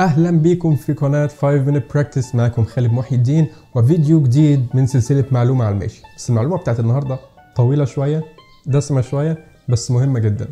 اهلا بيكم في قناه 5 minute practice معكم خالد محي الدين وفيديو جديد من سلسله معلومه على الماشي بس المعلومه بتاعت النهارده طويله شويه دسمه شويه بس مهمه جدا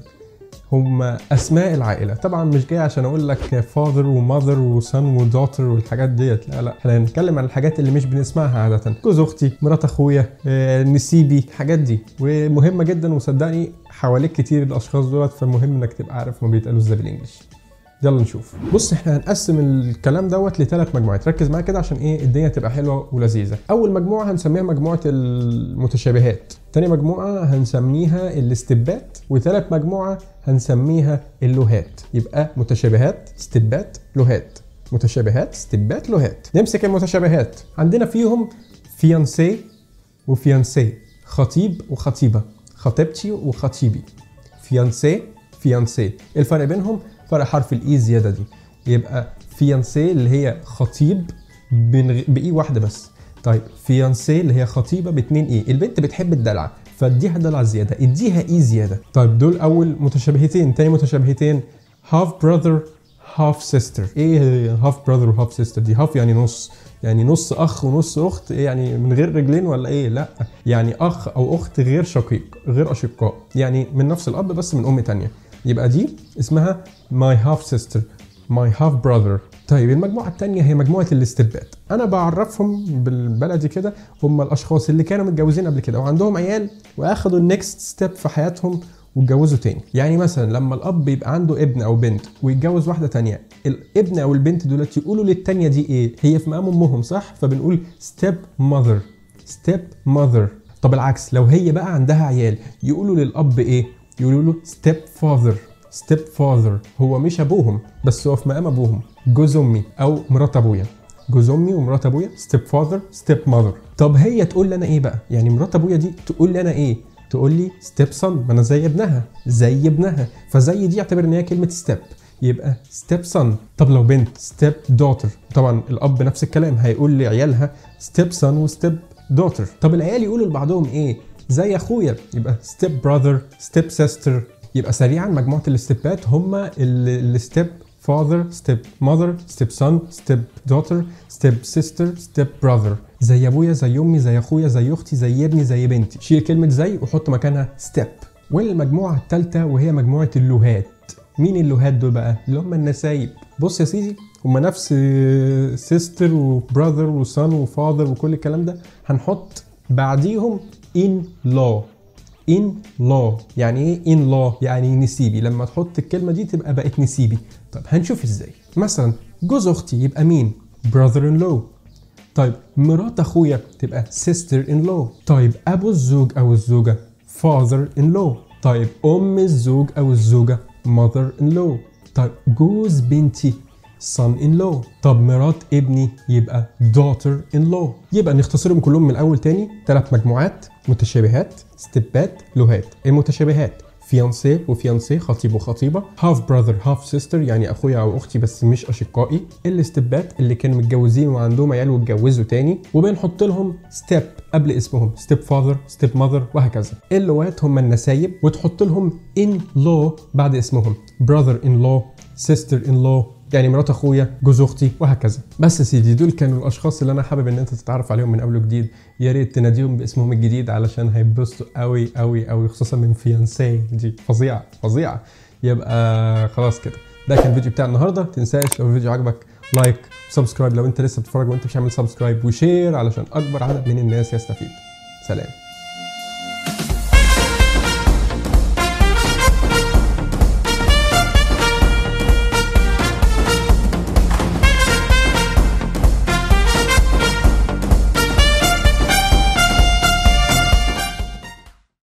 هم اسماء العائله طبعا مش جاي عشان اقول لك فاذر وماذر وسن ودوتر والحاجات ديت لا لا احنا هنتكلم عن الحاجات اللي مش بنسمعها عاده جوز اختي مرات اخويا آه، نسيبي الحاجات دي ومهمه جدا وصدقني حواليك كتير الاشخاص دولت فمهم انك تبقى عارف ما بيتقالوا ازاي بالانجلش يلا نشوف بص احنا هنقسم الكلام دوت لثلاث مجموعات ركز معايا كده عشان ايه الدنيا تبقى حلوه ولذيذه اول مجموعه هنسميها مجموعه المتشابهات تاني مجموعه هنسميها الاستبات وثالث مجموعه هنسميها اللوهات يبقى متشابهات استبات لوهات متشابهات استبات لوهات نمسك المتشابهات عندنا فيهم فيانسي وفيانسي خطيب وخطيبه خطيبتي وخطيبي فيانسي فيانسي الفرق بينهم فرق حرف الاي زياده دي يبقى فيانسي اللي هي خطيب بنغ... باي واحده بس طيب فيانسي اللي هي خطيبه باتنين اي البنت بتحب الدلع فاديها دلع زياده اديها اي زياده طيب دول اول متشابهتين تاني متشابهتين هاف براذر هاف سيستر ايه هاف براذر وهاف سيستر دي هاف يعني نص يعني نص اخ ونص اخت إيه يعني من غير رجلين ولا ايه لا يعني اخ او اخت غير شقيق غير اشقاء يعني من نفس الاب بس من ام تانية يبقى دي اسمها my half sister my half brother طيب المجموعة التانية هي مجموعة الاستبات أنا بعرفهم بالبلدي كده هم الأشخاص اللي كانوا متجوزين قبل كده وعندهم عيال وأخدوا النكست ستيب في حياتهم واتجوزوا تاني يعني مثلا لما الأب يبقى عنده ابن أو بنت ويتجوز واحدة تانية الابن أو البنت دولت يقولوا للتانية دي إيه هي في مقام أمهم صح فبنقول step mother step mother طب العكس لو هي بقى عندها عيال يقولوا للأب إيه يقولوا له ستيب فاذر ستيب فاذر هو مش ابوهم بس هو في مقام ابوهم جوز امي او مرات ابويا جوز امي ومرات ابويا ستيب فاذر ستيب ماذر طب هي تقول لي انا ايه بقى يعني مرات ابويا دي تقول لي انا ايه تقول لي ستيب صن ما انا زي ابنها زي ابنها فزي دي اعتبر ان هي كلمه ستيب يبقى ستيب صن طب لو بنت ستيب دوتر طبعا الاب نفس الكلام هيقول لعيالها ستيب صن وستيب دوتر طب العيال يقولوا لبعضهم ايه زي اخويا يبقى ستيب براذر ستيب سيستر يبقى سريعا مجموعه الاستبات هم الستيب فاذر ستيب ماذر ستيب سون ستيب دوتر ستيب سيستر ستيب براذر زي ابويا زي امي زي اخويا زي اختي زي ابني زي بنتي شيل كلمه زي وحط مكانها ستيب والمجموعه الثالثه وهي مجموعه اللوهات مين اللوهات دول بقى اللي هم النسايب بص يا سيدي هم نفس سيستر وبراذر وسون وفاذر وكل الكلام ده هنحط بعديهم in law in law يعني ايه in law يعني نسيبي لما تحط الكلمة دي تبقى بقت نسيبي طب هنشوف ازاي مثلا جوز اختي يبقى مين brother in law طيب مرات اخويا تبقى sister in law طيب ابو الزوج او الزوجة father in law طيب ام الزوج او الزوجة mother in law طيب جوز بنتي son in law طب مرات ابني يبقى daughter in law يبقى نختصرهم كلهم من الاول تاني ثلاث مجموعات متشابهات ستيبات لوهات المتشابهات فيانسي وفيانسي خطيب وخطيبة هاف براذر هاف سيستر يعني اخويا او اختي بس مش اشقائي الاستبات اللي كانوا متجوزين وعندهم عيال واتجوزوا تاني وبنحط لهم ستيب قبل اسمهم ستيب فاذر ستيب ماذر وهكذا اللوات هم النسايب وتحط لهم ان لو بعد اسمهم براذر ان لو سيستر ان لو يعني مرات اخويا جوز اختي وهكذا بس يا سيدي دول كانوا الاشخاص اللي انا حابب ان انت تتعرف عليهم من اول وجديد يا ريت تناديهم باسمهم الجديد علشان هيتبسطوا قوي قوي قوي خصوصا من فيانسي دي فظيعه فظيعه يبقى خلاص كده ده كان الفيديو بتاع النهارده تنساش لو الفيديو عجبك لايك وسبسكرايب لو انت لسه بتتفرج وانت مش عامل سبسكرايب وشير علشان اكبر عدد من الناس يستفيد سلام